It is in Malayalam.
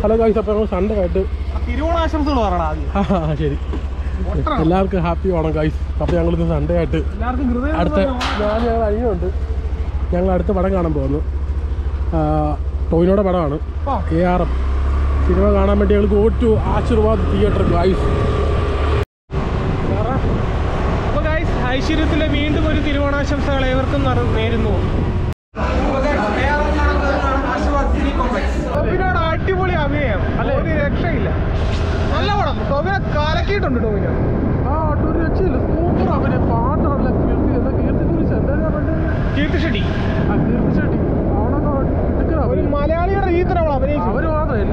ഹലോ ഗൈസ് അപ്പോൾ ഞങ്ങൾ സൺഡേ ആയിട്ട് തിരുവോണാശംസകൾ പറയണം ആദ്യം ആ ശരി എല്ലാവർക്കും ഹാപ്പി ഓണം ഗൈസ് അപ്പോൾ ഞങ്ങളിന്ന് സൺഡേ ആയിട്ട് എല്ലാവർക്കും ഹൃദയം അടുത്ത ഞാൻ ഞങ്ങൾ അനിയുണ്ട് ഞങ്ങൾ അടുത്ത പടം കാണാൻ പോകുന്നു ആ, ടോയിനോടെ പടമാണ് എ ആർ എം സിനിമ കാണാൻ വേണ്ടി ഞങ്ങൾ go to Aashirvad theatre guys അപ്പോൾ ഗൈസ് ഐശ്വര്യത്തിലെ വീണ്ടും ഒരു തിരുവോണാശംസകൾ ഏവർക്കും നറ- നേരുന്നു ടോവിനോട് അടിപൊളി അഭിനയം അല്ലെ ഒരു രക്ഷയില്ല നല്ല പടം ടോവിനെ കലക്കിയിട്ടുണ്ട് ടോവിനോ ആ ഒരു രക്ഷയില്ല സൂപ്പർ അവനെ പാട്ടാണല്ലോ കീർത്തി എന്താ കീർത്തി കുറിച്ച് എന്താ ഞാൻ കണ്ടത്? കീർത്തി ഷെട്ടി ആ കീർത്തി ചേട്ടി അവനൊക്കെ എടുക്കണം ഒരു മലയാളിയുടെ ഈ തരം അവൾ അഭിനയിച്ചു അവര് മാത്രം